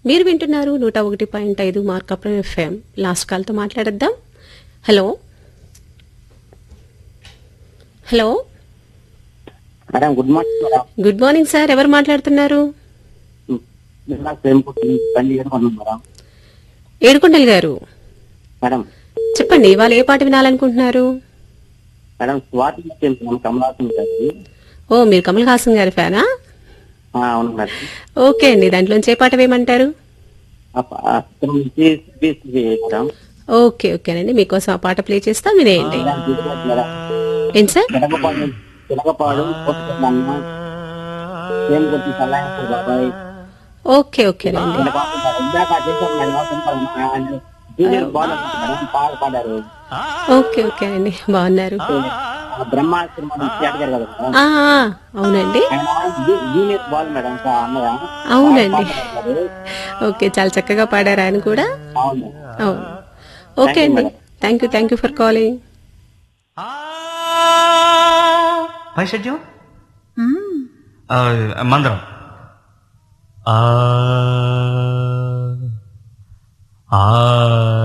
మీరు వింటున్నారు నూట ఒకటి పాయింట్ ఐదు మార్కప్రం ఎఫ్ఎం లాస్ట్ కాల్తో మాట్లాడేద్దాం hello hello madam good morning madam good morning sir ఎవరు మాట్లాడుతున్నారు నాకు ప్రేమ పుట్టింది బండి కొన్నాం మేడం ఏడుకొండల్ గారు మేడం చెప్పండి ఇవాళ ఏ పాట వినాలనుకుంటున్నారు మేడం స్వాతి ముత్యం మనం కమలాసం గారి ఓ మీరు కమల్ హాసన్ గారి ఫ్యానా ఆ, అవును మేడం ఓకే అండి దాంట్లోంచి ఏ పాట వేయమంటారు ఆ ప- ఆ చిత్రం నుంచి సిబిఎస్సి మేడం ఓకే ఓకేనండి మీకోసం ఆ పాట ప్లే చేస్తా వినేయండి మేడం, గుజరాత్ మేడం ఏంటి సార్ చిలకపాడు చిలకపాడు కోసుకున్నామ్మ ప్రేమ గురించి సలహా బాబాయ్ ఓకే ఓకేనండి ఇలా బాగుంటారు. ఇందాక చేశారు మేడం సూపర్ ఆయన జూనియర్ బాగున్నారు మేడం బాగా పాడారు ఓకే ఓకేనండి బాగున్నారు ఆ బ్రహ్మాస్త్రం నుంచి అడిగారు కదా మేడం ఆ, ఆ, అవునండి ఆయన జూ- జూనియర్ బాల్ మేడం ఇంకా అన్నయ్య అవునండి పాడారు. ఓకే చాలా చక్కగా పాడారు ఆయన కూడా అవును అవును ఓకే అండి thank you thank you for calling వైషజ్యం ఆ, మందరం ఆ ఆ